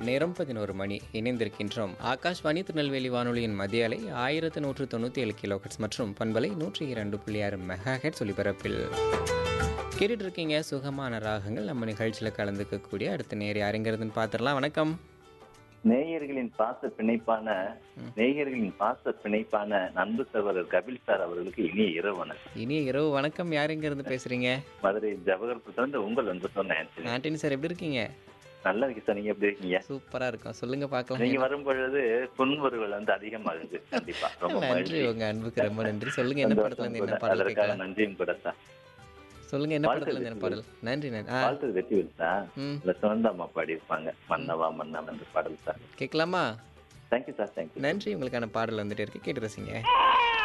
நேரம் பதினோரு மணி இணைந்திருக்கின்றோம் ஆகாஷ்வாணி திருநெல்வேலி வானொலியின் மத்திய அலை ஆயிரத்து நூற்று தொண்ணூற்றி ஏழு கிலோஹெட்ஸ் மற்றும் பண்பலை நூற்றி இரண்டு புள்ளி ஆறு மெகா ஹெட்ஸ் ஒலிபரப்பில் கேட்டுட்டு இருக்கீங்க சுகமான ராகங்கள் நம்ம நிகழ்ச்சியில் கலந்துக்கக்கூடிய அடுத்த நேர் யாருங்கிறதுன்னு பார்த்துடலாம் வணக்கம் நேயர்களின் பாச பிணைப்பான நேயர்களின் பாச பிணைப்பான நண்பு சகோதரர் கபில் சார் அவர்களுக்கு இனிய இரவு வணக்கம் இனிய இரவு வணக்கம் யாருங்கிறது பேசுறீங்க மதுரை ஜவஹர்புரத்துல உங்கள் வந்து சொன்னேன் ஆண்டனி சார் எப்படி இருக்கீங்க நல்லா இருக்கு சார் நீங்க எப்படி இருக்கீங்க சூப்பரா இருக்கும் சொல்லுங்க பார்க்கலாம் நீங்க வரும் பொழுது புன்முறுவல் வந்து அதிகமாகுது கண்டிப்பா ரொம்ப நன்றி மகிழ்ச்சி உங்க அன்புக்கு ரொம்ப நன்றி சொல்லுங்க என்ன படத்துல இருந்து என்ன சந்தோஷம் கூட. பாடல் அதற்காக கேட்கலாம் நன்றியும் கூட சார் சொல்லுங்க என்ன வாழ்த்து படத்துல இருந்து என்ன பாடல் நன்றி நன்றி ஆ வாழ்த்து வெற்றி விழுத்தா ம் இல்ல சுனந்தாம்மா பாடியிருப்பாங்க மன்னவா மன்னவன் என்று பாடல் சார் கேட்கலாமா தேங்க்யூ சார் தேங்க்யூ நன்றி உங்களுக்கான பாடல் வந்துட்டு இருக்கு கேட்டு ரசிங்க